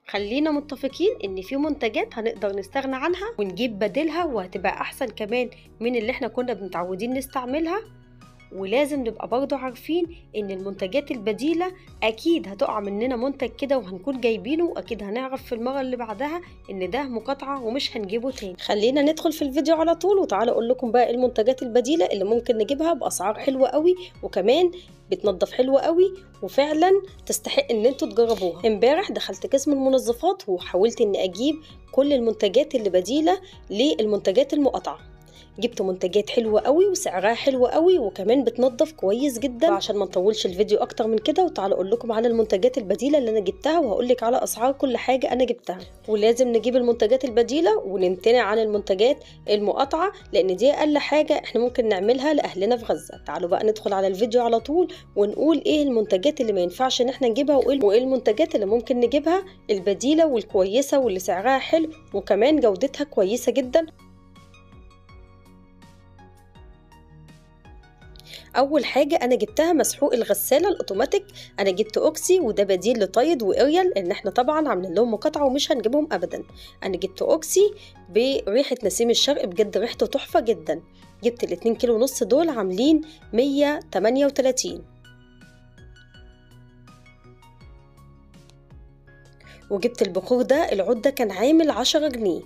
خلينا متفقين ان في منتجات هنقدر نستغنى عنها ونجيب بديلها وهتبقى احسن كمان من اللي احنا كنا متعودين نستعملها ولازم نبقى برضو عارفين ان المنتجات البديلة اكيد هتقع مننا منتج كده وهنكون جايبينه واكيد هنعرف في المرة اللي بعدها ان ده مقاطعة ومش هنجيبه تاني خلينا ندخل في الفيديو على طول وتعالى اقول لكم بقى المنتجات البديلة اللي ممكن نجيبها باسعار حلوة قوي وكمان بتنضف حلوة قوي وفعلا تستحق ان انتوا تجربوها امبارح دخلت قسم المنظفات وحاولت ان اجيب كل المنتجات اللي بديلة للمنتجات المقاطعة جبت منتجات حلوة قوي وسعرها حلو قوي وكمان بتنظف كويس جدا عشان ما نطولش الفيديو اكتر من كده وتعالى اقول لكم على المنتجات البديله اللي انا جبتها وهقول لك على اسعار كل حاجه انا جبتها ولازم نجيب المنتجات البديله ونمتنع عن المنتجات المقاطعه لان دي اقل حاجه احنا ممكن نعملها لاهلنا في غزه تعالوا بقى ندخل على الفيديو على طول ونقول ايه المنتجات اللي ما ينفعش ان احنا نجيبها وايه المنتجات اللي ممكن نجيبها البديله والكويسه واللي سعرها حلو وكمان جودتها كويسه جدا اول حاجه انا جبتها مسحوق الغساله الاوتوماتيك انا جبت اوكسي وده بديل لطايد واريال ان احنا طبعا عاملين لهم مقاطعه ومش هنجيبهم ابدا انا جبت اوكسي بريحه نسيم الشرق بجد ريحته تحفه جدا جبت الاتنين كيلو ونص دول عاملين 138 وجبت البخور ده العود ده كان عامل عشرة جنيه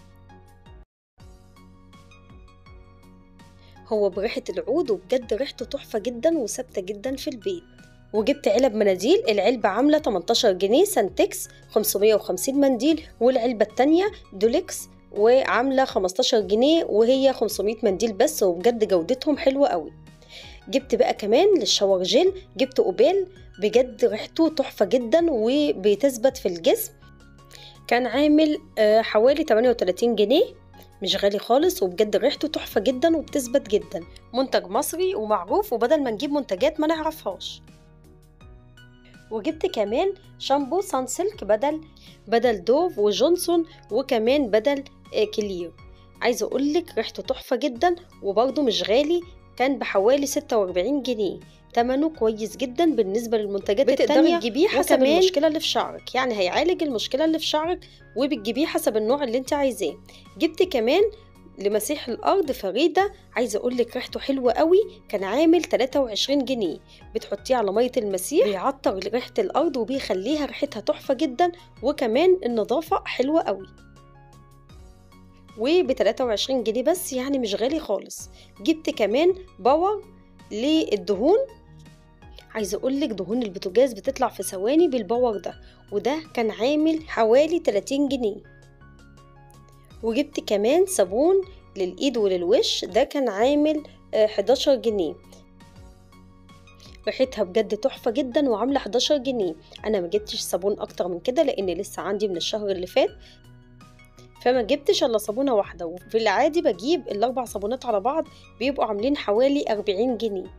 هو بريحة العود وبجد ريحته تحفة جدا وثابتة جدا في البيت وجبت علب مناديل العلبة عاملة 18 جنيه سانتكس 550 منديل والعلبة التانية دوليكس وعاملة 15 جنيه وهي 500 منديل بس وبجد جودتهم حلوة قوي جبت بقى كمان للشاور جيل جبت اوبيل بجد ريحته تحفة جدا وبتثبت في الجسم كان عامل حوالي 38 جنيه مش غالي خالص وبجد ريحته تحفة جدا وبتثبت جدا منتج مصري ومعروف وبدل ما نجيب منتجات ما نعرفهاش وجبت كمان شامبو سان سلك بدل بدل دوف وجونسون وكمان بدل كلير عايزة اقولك ريحته تحفة جدا وبرضه مش غالي كان بحوالي 46 جنيه تمنه كويس جدا بالنسبة للمنتجات التانية تجيبيه حسب وكمان المشكلة اللي في شعرك يعني هيعالج المشكلة اللي في شعرك وبتجيبيه حسب النوع اللي انت عايزاه جبت كمان لمسيح الارض فريده عايزه اقول لك ريحته حلوه قوي كان عامل 23 جنيه بتحطيه على ميه المسيح بيعطر ريحه الارض وبيخليها ريحتها تحفه جدا وكمان النظافه حلوه قوي وب 23 جنيه بس يعني مش غالي خالص جبت كمان باور للدهون عايزه اقول لك دهون البوتاجاز بتطلع في ثواني بالباور ده وده كان عامل حوالي 30 جنيه وجبت كمان صابون للايد وللوش ده كان عامل 11 جنيه ريحتها بجد تحفه جدا وعامله 11 جنيه انا ما جبتش صابون اكتر من كده لان لسه عندي من الشهر اللي فات فما جبتش الا صابونه واحده وفي العادي بجيب الاربع صابونات على بعض بيبقوا عاملين حوالي 40 جنيه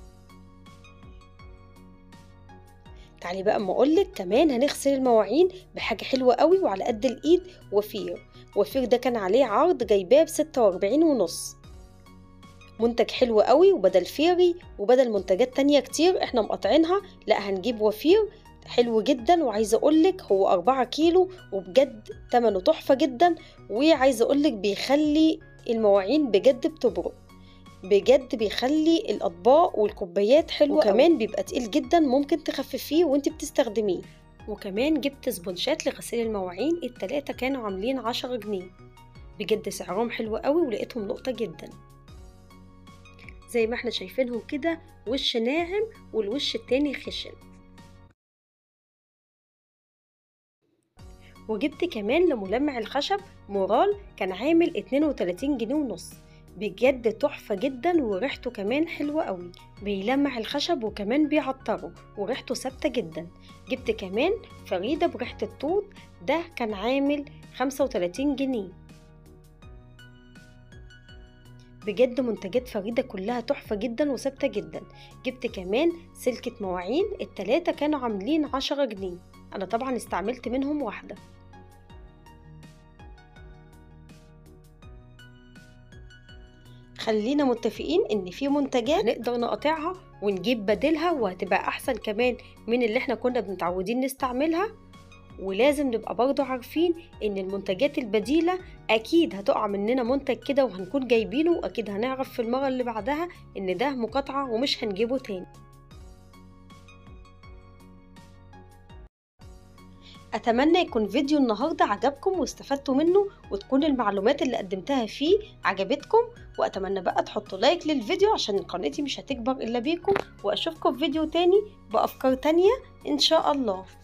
تعالي بقى اما اقولك كمان هنغسل المواعين بحاجه حلوه قوي وعلى قد الايد وفير وفير ده كان عليه عرض جايباه بستة واربعين ونص منتج حلو قوي وبدل فيري وبدل منتجات تانية كتير احنا مقاطعينها لا هنجيب وفير حلو جدا وعايزه اقولك هو أربعة كيلو وبجد تمنه تحفه جدا وعايزه اقولك بيخلي المواعين بجد بتبرق بجد بيخلي الاطباق والكوبايات حلوه وكمان بيبقى تقيل جدا ممكن تخففيه وانت بتستخدميه وكمان جبت سبونشات لغسيل المواعين التلاتة كانوا عاملين عشرة جنيه بجد سعرهم حلو قوي ولقيتهم لقطة جدا زي ما احنا شايفينهم كده وش ناعم والوش التاني خشن وجبت كمان لملمع الخشب مورال كان عامل 32 جنيه ونص بجد تحفة جدا وريحته كمان حلوة قوي بيلمع الخشب وكمان بيعطره وريحته ثابتة جدا جبت كمان فريدة بريحة التوت ده كان عامل 35 جنيه بجد منتجات فريدة كلها تحفة جدا وثابتة جدا جبت كمان سلكة مواعين التلاتة كانوا عاملين عشرة جنيه أنا طبعا استعملت منهم واحدة خلينا متفقين ان في منتجات نقدر نقاطعها ونجيب بديلها وهتبقى احسن كمان من اللي احنا كنا متعودين نستعملها ولازم نبقى برضو عارفين ان المنتجات البديلة اكيد هتقع مننا منتج كده وهنكون جايبينه واكيد هنعرف في المرة اللي بعدها ان ده مقاطعة ومش هنجيبه تاني أتمنى يكون فيديو النهاردة عجبكم واستفدتوا منه وتكون المعلومات اللي قدمتها فيه عجبتكم وأتمنى بقى تحطوا لايك للفيديو عشان قناتي مش هتكبر إلا بيكم وأشوفكم في فيديو تاني بأفكار تانية إن شاء الله